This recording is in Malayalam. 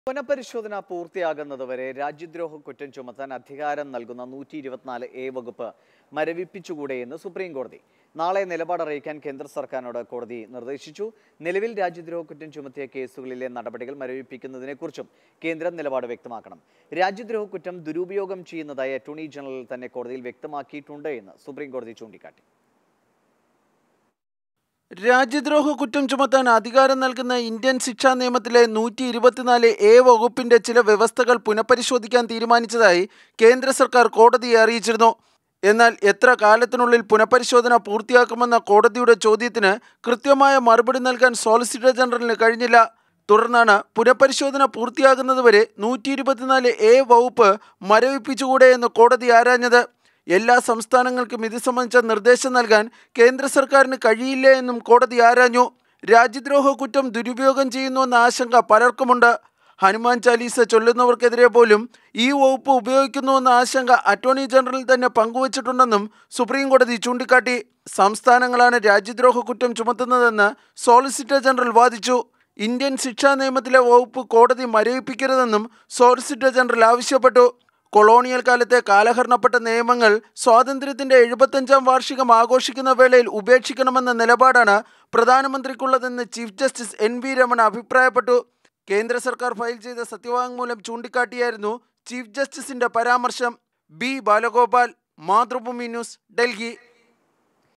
പുനഃപരിശോധന പൂർത്തിയാകുന്നതുവരെ രാജ്യദ്രോഹ കുറ്റം ചുമത്താൻ അധികാരം നൽകുന്ന നൂറ്റി ഇരുപത്തിനാല് എ വകുപ്പ് മരവിപ്പിച്ചുകൂടെയെന്ന് സുപ്രീം കോടതി നാളെ നിലപാട് അറിയിക്കാൻ കേന്ദ്ര സർക്കാരിനോട് കോടതി നിർദ്ദേശിച്ചു നിലവിൽ രാജ്യദ്രോഹ കുറ്റം ചുമത്തിയ കേസുകളിലെ നടപടികൾ മരവിപ്പിക്കുന്നതിനെക്കുറിച്ചും കേന്ദ്രം നിലപാട് വ്യക്തമാക്കണം രാജ്യദ്രോഹ കുറ്റം ദുരുപയോഗം ചെയ്യുന്നതായി അറ്റോർണി ജനറൽ തന്നെ കോടതിയിൽ വ്യക്തമാക്കിയിട്ടുണ്ട് എന്ന് സുപ്രീം കോടതി ചൂണ്ടിക്കാട്ടി രാജ്യദ്രോഹ കുറ്റം ചുമത്താൻ അധികാരം നൽകുന്ന ഇന്ത്യൻ ശിക്ഷാ നിയമത്തിലെ നൂറ്റി ഇരുപത്തിനാല് എ വകുപ്പിന്റെ ചില വ്യവസ്ഥകൾ പുനഃപരിശോധിക്കാൻ തീരുമാനിച്ചതായി കേന്ദ്ര സർക്കാർ കോടതിയെ അറിയിച്ചിരുന്നു എന്നാൽ എത്ര കാലത്തിനുള്ളിൽ പുനഃപരിശോധന പൂർത്തിയാക്കുമെന്ന കോടതിയുടെ ചോദ്യത്തിന് കൃത്യമായ മറുപടി നൽകാൻ സോളിസിറ്റർ ജനറലിന് കഴിഞ്ഞില്ല തുടർന്നാണ് പുനഃപരിശോധന പൂർത്തിയാകുന്നതുവരെ നൂറ്റി ഇരുപത്തിനാല് എ വകുപ്പ് മരവിപ്പിച്ചുകൂടെ എന്ന് കോടതി ആരാഞ്ഞത് എല്ലാ സംസ്ഥാനങ്ങൾക്കും ഇത് സംബന്ധിച്ച നിർദ്ദേശം നൽകാൻ കേന്ദ്ര സർക്കാരിന് കഴിയില്ല എന്നും കോടതി ആരാഞ്ഞു രാജ്യദ്രോഹ കുറ്റം ദുരുപയോഗം ചെയ്യുന്നുവെന്ന ആശങ്ക പലർക്കുമുണ്ട് ഹനുമാൻ ചാലീസ ചൊല്ലുന്നവർക്കെതിരെ പോലും ഈ വകുപ്പ് ഉപയോഗിക്കുന്നുവെന്ന ആശങ്ക അറ്റോർണി ജനറൽ തന്നെ പങ്കുവച്ചിട്ടുണ്ടെന്നും സുപ്രീം കോടതി ചൂണ്ടിക്കാട്ടി സംസ്ഥാനങ്ങളാണ് രാജ്യദ്രോഹ കുറ്റം ചുമത്തുന്നതെന്ന് സോളിസിറ്റർ ജനറൽ വാദിച്ചു ഇന്ത്യൻ ശിക്ഷാ നിയമത്തിലെ വകുപ്പ് കോടതി മരവിപ്പിക്കരുതെന്നും സോളിസിറ്റർ ജനറൽ ആവശ്യപ്പെട്ടു കൊളോണിയൽ കാലത്തെ കാലഹരണപ്പെട്ട നിയമങ്ങൾ സ്വാതന്ത്ര്യത്തിന്റെ എഴുപത്തഞ്ചാം വാർഷികം ആഘോഷിക്കുന്ന വേളയിൽ ഉപേക്ഷിക്കണമെന്ന നിലപാടാണ് പ്രധാനമന്ത്രിക്കുള്ളതെന്ന് chief justice N V Ramana അഭിപ്രായപ്പെട്ടു കേന്ദ്ര സർക്കാർ ഫയൽ ചെയ്ത സത്യവാങ്മൂലം ചൂണ്ടിക്കാട്ടിയായിരുന്നു ചീഫ് ജസ്റ്റിസിന്റെ പരാമർശം ബി ബാലഗോപാൽ മാതൃഭൂമി ന്യൂസ് ഡൽഹി